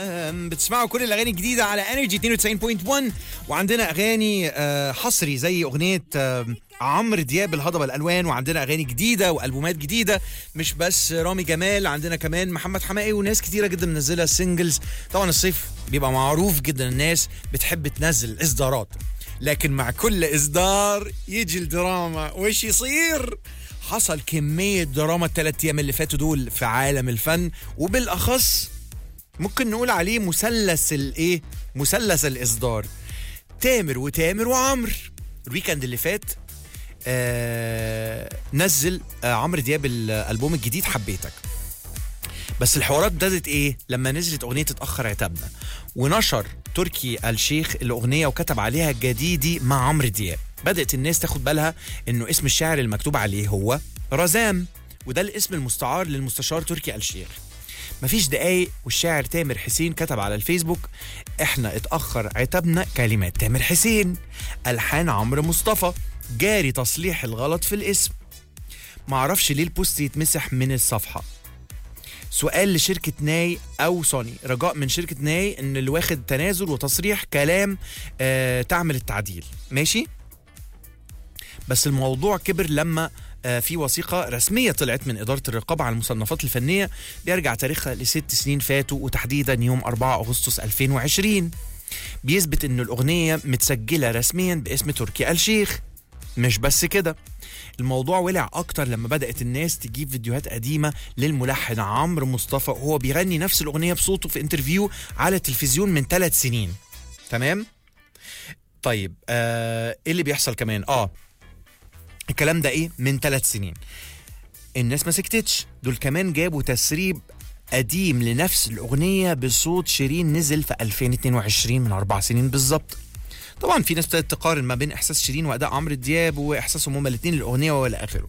أم، بتسمعوا كل الاغاني الجديده على انرجي 92.1 وعندنا اغاني آه، حصري زي اغنيه آم، عمرو دياب الهضبه الالوان وعندنا اغاني جديده والبومات جديده مش بس رامي جمال عندنا كمان محمد حماقي وناس كتيره جدا منزله سingles طبعا الصيف بيبقى معروف جدا الناس بتحب تنزل اصدارات لكن مع كل اصدار يجي الدراما وش يصير حصل كميه دراما الثلاث ايام اللي فاتوا دول في عالم الفن وبالاخص ممكن نقول عليه مثلث الايه مثلث الاصدار تامر وتامر وعمرو الويكند اللي فات آه نزل آه عمرو دياب الالبوم الجديد حبيتك بس الحوارات بدأت ايه لما نزلت اغنيه اتاخر عتابنا ونشر تركي الشيخ الاغنيه وكتب عليها جديدي مع عمرو دياب بدات الناس تاخد بالها انه اسم الشاعر المكتوب عليه هو رزام وده الاسم المستعار للمستشار تركي الشيخ مفيش دقايق والشاعر تامر حسين كتب على الفيسبوك احنا اتأخر عتابنا كلمات تامر حسين ألحان عمرو مصطفى جاري تصليح الغلط في الاسم معرفش ليه البوست يتمسح من الصفحة سؤال لشركة ناي أو سوني رجاء من شركة ناي إن اللي واخد تنازل وتصريح كلام آه تعمل التعديل ماشي بس الموضوع كبر لما آه، في وثيقة رسمية طلعت من إدارة الرقابة على المصنفات الفنية بيرجع تاريخها لست سنين فاتوا وتحديدا يوم 4 أغسطس 2020 بيثبت إن الأغنية متسجلة رسميا باسم تركي آل شيخ مش بس كده الموضوع ولع أكتر لما بدأت الناس تجيب فيديوهات قديمة للملحن عمرو مصطفى وهو بيغني نفس الأغنية بصوته في انترفيو على التلفزيون من ثلاث سنين تمام؟ طيب آه ايه اللي بيحصل كمان؟ اه الكلام ده ايه من ثلاث سنين الناس ما سكتتش دول كمان جابوا تسريب قديم لنفس الأغنية بصوت شيرين نزل في 2022 من أربع سنين بالظبط طبعا في ناس ابتدت تقارن ما بين إحساس شيرين وأداء عمرو دياب وإحساسهم هما الاتنين للأغنية وإلى آخره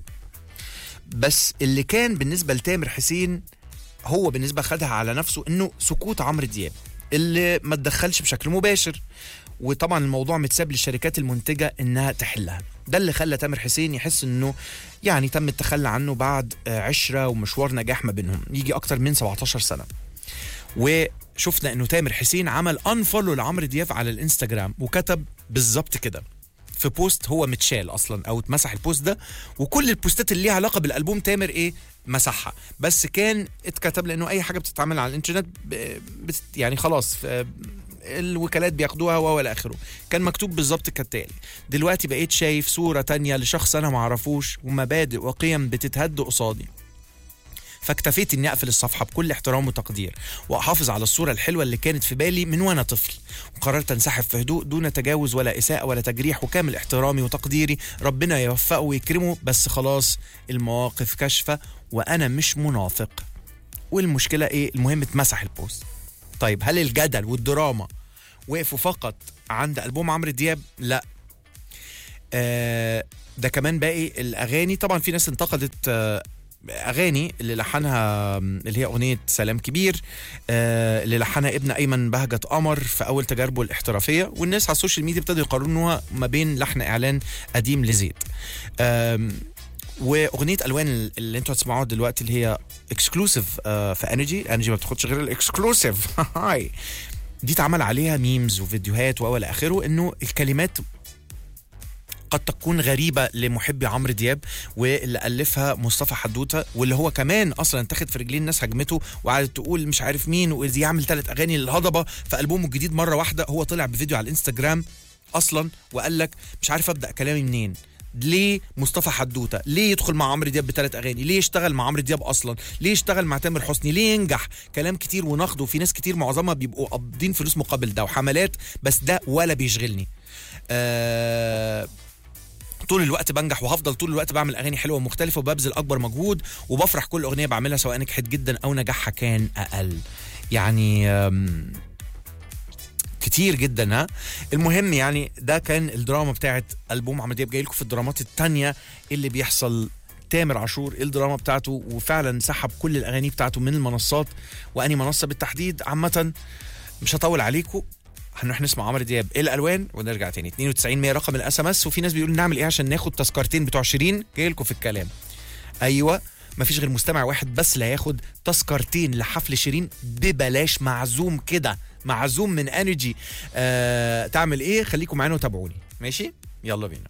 بس اللي كان بالنسبة لتامر حسين هو بالنسبة خدها على نفسه إنه سكوت عمرو دياب اللي ما تدخلش بشكل مباشر وطبعا الموضوع متساب للشركات المنتجة إنها تحلها ده اللي خلى تامر حسين يحس إنه يعني تم التخلي عنه بعد آه، عشرة ومشوار نجاح ما بينهم يجي أكتر من 17 سنة وشفنا إنه تامر حسين عمل أنفولو لعمرو دياب على الانستجرام وكتب بالظبط كده في بوست هو متشال اصلا او اتمسح البوست ده وكل البوستات اللي ليها علاقه بالالبوم تامر ايه مسحها بس كان اتكتب لانه اي حاجه بتتعمل على الانترنت ب- بت يعني خلاص ف- الوكالات بياخدوها والى اخره كان مكتوب بالظبط كالتالي دلوقتي بقيت شايف صوره تانية لشخص انا معرفوش ومبادئ وقيم بتتهد قصادي فاكتفيت اني اقفل الصفحه بكل احترام وتقدير واحافظ على الصوره الحلوه اللي كانت في بالي من وانا طفل وقررت انسحب في هدوء دون تجاوز ولا اساءه ولا تجريح وكامل احترامي وتقديري ربنا يوفقه ويكرمه بس خلاص المواقف كاشفه وانا مش منافق والمشكله ايه المهم اتمسح البوست طيب هل الجدل والدراما وقفوا فقط عند البوم عمرو دياب لا آه ده كمان باقي الاغاني طبعا في ناس انتقدت آه اغاني اللي لحنها اللي هي اغنيه سلام كبير آه اللي لحنها ابن ايمن بهجت قمر في اول تجاربه الاحترافيه والناس على السوشيال ميديا ابتدوا يقارنوها ما بين لحن اعلان قديم لزيد آم، واغنيه الوان اللي انتوا هتسمعوها دلوقتي اللي هي اكسكلوسيف في انرجي انرجي ما بتاخدش غير الاكسكلوسيف هاي دي اتعمل عليها ميمز وفيديوهات والى اخره انه الكلمات قد تكون غريبة لمحبي عمرو دياب واللي ألفها مصطفى حدوتة واللي هو كمان أصلا اتخذ في رجلين الناس هجمته وقعدت تقول مش عارف مين وإذا يعمل ثلاث أغاني للهضبة في ألبومه الجديد مرة واحدة هو طلع بفيديو على الانستجرام أصلا وقال لك مش عارف أبدأ كلامي منين ليه مصطفى حدوته ليه يدخل مع عمرو دياب بثلاث اغاني ليه يشتغل مع عمرو دياب اصلا ليه يشتغل مع تامر حسني ليه ينجح كلام كتير ونقد وفي ناس كتير معظمها بيبقوا قابضين فلوس مقابل ده وحملات بس ده ولا بيشغلني آه طول الوقت بنجح وهفضل طول الوقت بعمل اغاني حلوه ومختلفه وببذل اكبر مجهود وبفرح كل اغنيه بعملها سواء نجحت جدا او نجاحها كان اقل يعني آم، كتير جدا ها المهم يعني ده كان الدراما بتاعت البوم عمرو دياب جاي لكم في الدرامات التانية اللي بيحصل تامر عاشور ايه الدراما بتاعته وفعلا سحب كل الاغاني بتاعته من المنصات واني منصه بالتحديد عامه مش هطول عليكم هنروح نسمع عمرو دياب ايه الالوان ونرجع تاني 92 100 رقم الاس ام اس وفي ناس بيقولوا نعمل ايه عشان ناخد تذكرتين بتوع شيرين جاي لكم في الكلام ايوه مفيش غير مستمع واحد بس اللي هياخد تذكرتين لحفل شيرين ببلاش معزوم كده معزوم من انرجي آه تعمل ايه خليكم معانا وتابعوني ماشي يلا بينا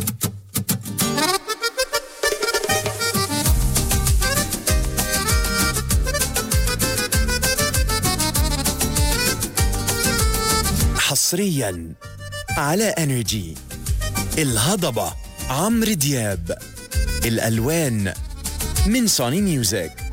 حصريا على انرجي الهضبه عمرو دياب الالوان من سوني ميوزك